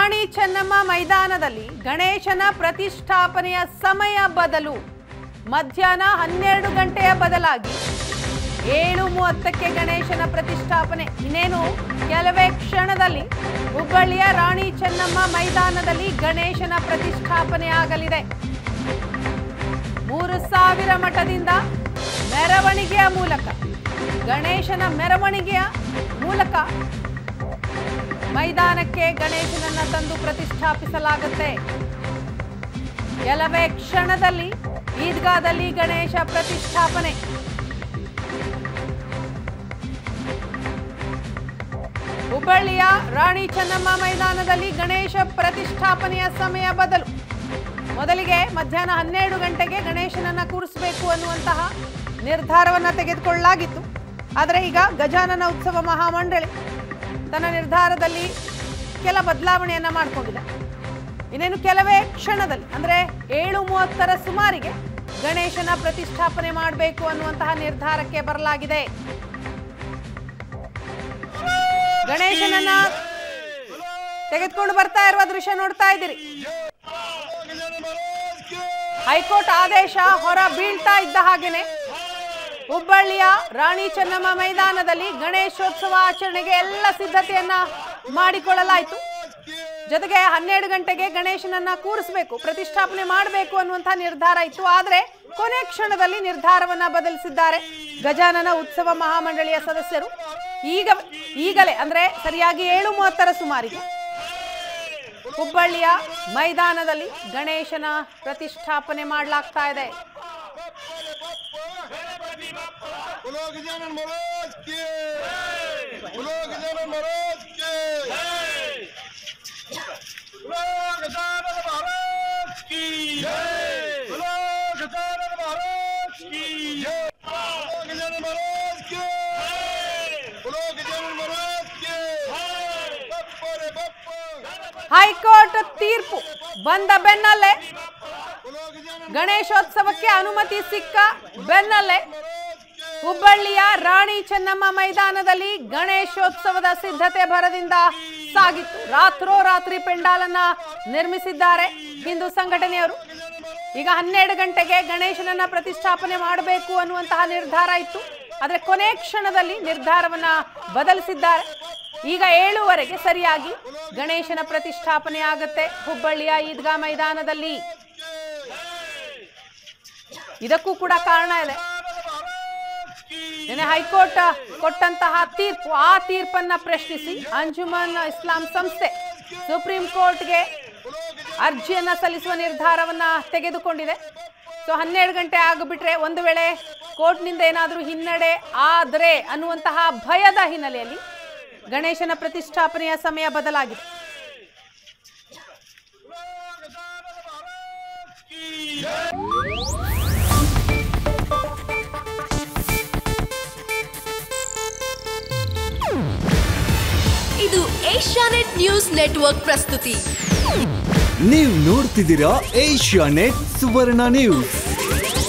ರಾಣಿ ಚೆನ್ನಮ್ಮ ಮೈದಾನದಲ್ಲಿ ಗಣೇಶನ ಪ್ರತಿಷ್ಠಾಪನೆಯ ಸಮಯ ಬದಲು ಮಧ್ಯಾಹ್ನ ಹನ್ನೆರಡು ಗಂಟೆಯ ಬದಲಾಗಿ ಏಳು ಮೂವತ್ತಕ್ಕೆ ಗಣೇಶನ ಪ್ರತಿಷ್ಠಾಪನೆ ಇನ್ನೇನು ಕೆಲವೇ ಕ್ಷಣದಲ್ಲಿ ಹುಬ್ಬಳ್ಳಿಯ ರಾಣಿ ಚೆನ್ನಮ್ಮ ಮೈದಾನದಲ್ಲಿ ಗಣೇಶನ ಪ್ರತಿಷ್ಠಾಪನೆ ಆಗಲಿದೆ ಮೂರು ಸಾವಿರ ಮಠದಿಂದ ಮೆರವಣಿಗೆಯ ಮೂಲಕ ಗಣೇಶನ ಮೆರವಣಿಗೆಯ ಮೂಲಕ ಮೈದಾನಕ್ಕೆ ಗಣೇಶನನ್ನ ತಂದು ಪ್ರತಿಷ್ಠಾಪಿಸಲಾಗುತ್ತೆ ಕೆಲವೇ ಕ್ಷಣದಲ್ಲಿ ಈದ್ಗಾದಲ್ಲಿ ಗಣೇಶ ಪ್ರತಿಷ್ಠಾಪನೆ ಹುಬ್ಬಳ್ಳಿಯ ರಾಣಿ ಚೆನ್ನಮ್ಮ ಮೈದಾನದಲ್ಲಿ ಗಣೇಶ ಪ್ರತಿಷ್ಠಾಪನೆಯ ಸಮಯ ಬದಲು ಮೊದಲಿಗೆ ಮಧ್ಯಾಹ್ನ ಹನ್ನೆರಡು ಗಂಟೆಗೆ ಗಣೇಶನನ್ನ ಕೂರಿಸಬೇಕು ಅನ್ನುವಂತಹ ನಿರ್ಧಾರವನ್ನ ತೆಗೆದುಕೊಳ್ಳಲಾಗಿತ್ತು ಆದರೆ ಈಗ ಗಜಾನನ ಉತ್ಸವ ಮಹಾಮಂಡಳಿ ತನ್ನ ನಿರ್ಧಾರದಲ್ಲಿ ಕೆಲ ಬದಲಾವಣೆಯನ್ನ ಮಾಡಿಕೊಂಡಿದೆ ಇನ್ನೇನು ಕೆಲವೇ ಕ್ಷಣದಲ್ಲಿ ಅಂದ್ರೆ ಏಳು ಮೂವತ್ತರ ಸುಮಾರಿಗೆ ಗಣೇಶನ ಪ್ರತಿಷ್ಠಾಪನೆ ಮಾಡಬೇಕು ಅನ್ನುವಂತಹ ನಿರ್ಧಾರಕ್ಕೆ ಬರಲಾಗಿದೆ ಗಣೇಶನನ್ನ ತೆಗೆದುಕೊಂಡು ಬರ್ತಾ ಇರುವ ದೃಶ್ಯ ನೋಡ್ತಾ ಇದ್ದೀರಿ ಹೈಕೋರ್ಟ್ ಆದೇಶ ಹೊರ ಬೀಳ್ತಾ ಇದ್ದ ಹಾಗೇನೆ ಹುಬ್ಬಳ್ಳಿಯ ರಾಣಿ ಚೆನ್ನಮ್ಮ ಮೈದಾನದಲ್ಲಿ ಗಣೇಶೋತ್ಸವ ಆಚರಣೆಗೆ ಎಲ್ಲ ಸಿದ್ಧತೆಯನ್ನ ಮಾಡಿಕೊಳ್ಳಲಾಯಿತು ಜೊತೆಗೆ ಹನ್ನೆರಡು ಗಂಟೆಗೆ ಗಣೇಶನನ್ನ ಕೂರಿಸಬೇಕು ಪ್ರತಿಷ್ಠಾಪನೆ ಮಾಡಬೇಕು ಅನ್ನುವಂತಹ ನಿರ್ಧಾರ ಇತ್ತು ಆದರೆ ಕೊನೆ ಕ್ಷಣದಲ್ಲಿ ನಿರ್ಧಾರವನ್ನ ಬದಲಿಸಿದ್ದಾರೆ ಗಜಾನನ ಉತ್ಸವ ಮಹಾಮಂಡಳಿಯ ಸದಸ್ಯರು ಈಗ ಈಗಲೇ ಅಂದ್ರೆ ಸರಿಯಾಗಿ ಏಳು ಮೂವತ್ತರ ಸುಮಾರಿಗೆ ಹುಬ್ಬಳ್ಳಿಯ ಮೈದಾನದಲ್ಲಿ ಗಣೇಶನ ಪ್ರತಿಷ್ಠಾಪನೆ ಮಾಡಲಾಗ್ತಾ ಇದೆ बोलो गजानन महाराज की बोलो गजानन महाराज की बोलो गजानन महाराज की बोलो गजानन महाराज की बोलो गजानन महाराज की बोलो गजानन महाराज की बप्पा रे बप्पा ಹೈಕೋರ್ಟ್ ತೀರ್ಪು ಬಂದ ಬೆನ್ನಲ್ಲೇ बोलो गजानन ಗಣೇಶೋತ್ಸವಕ್ಕೆ ಅನುಮತಿ ಸಿಕ್ಕ ಬೆನ್ನಲ್ಲೇ ಹುಬ್ಬಳ್ಳಿಯ ರಾಣಿ ಚೆನ್ನಮ್ಮ ಮೈದಾನದಲ್ಲಿ ಗಣೇಶೋತ್ಸವದ ಸಿದ್ಧತೆ ಭರದಿಂದ ಸಾಗಿತ್ತು ರಾತ್ರೋರಾತ್ರಿ ಪೆಂಡಾಲನ್ನ ನಿರ್ಮಿಸಿದ್ದಾರೆ ಹಿಂದೂ ಸಂಘಟನೆಯವರು ಈಗ ಹನ್ನೆರಡು ಗಂಟೆಗೆ ಗಣೇಶನನ್ನ ಪ್ರತಿಷ್ಠಾಪನೆ ಮಾಡಬೇಕು ಅನ್ನುವಂತಹ ನಿರ್ಧಾರ ಇತ್ತು ಆದರೆ ಕೊನೆ ಕ್ಷಣದಲ್ಲಿ ನಿರ್ಧಾರವನ್ನ ಬದಲಿಸಿದ್ದಾರೆ ಈಗ ಏಳುವರೆಗೆ ಸರಿಯಾಗಿ ಗಣೇಶನ ಪ್ರತಿಷ್ಠಾಪನೆ ಆಗುತ್ತೆ ಹುಬ್ಬಳ್ಳಿಯ ಈದ್ಗಾ ಮೈದಾನದಲ್ಲಿ ಇದಕ್ಕೂ ಕೂಡ ಕಾರಣ ಇದೆ ನಿನ್ನೆ ಹೈಕೋರ್ಟ್ ಕೊಟ್ಟಂತಹ ತೀರ್ಪು ಆ ತೀರ್ಪನ್ನ ಪ್ರಶ್ನಿಸಿ ಅಂಜುಮನ್ ಇಸ್ಲಾಂ ಸಂಸ್ಥೆ ಸುಪ್ರೀಂ ಕೋರ್ಟ್ಗೆ ಅರ್ಜಿಯನ್ನ ಸಲ್ಲಿಸುವ ನಿರ್ಧಾರವನ್ನ ತೆಗೆದುಕೊಂಡಿದೆ ಸೊ ಹನ್ನೆರಡು ಗಂಟೆ ಆಗಿಬಿಟ್ರೆ ಒಂದು ವೇಳೆ ಕೋರ್ಟ್ನಿಂದ ಏನಾದರೂ ಹಿನ್ನಡೆ ಆದರೆ ಅನ್ನುವಂತಹ ಭಯದ ಹಿನ್ನೆಲೆಯಲ್ಲಿ ಗಣೇಶನ ಪ್ರತಿಷ್ಠಾಪನೆಯ ಸಮಯ ಬದಲಾಗಿದೆ ಇದು ಏಷ್ಯಾನೆಟ್ ನ್ಯೂಸ್ ನೆಟ್ವರ್ಕ್ ಪ್ರಸ್ತುತಿ ನೀವು ನೋಡ್ತಿದ್ದೀರಾ ಏಷ್ಯಾ ನೆಟ್ ಸುವರ್ಣ ನ್ಯೂಸ್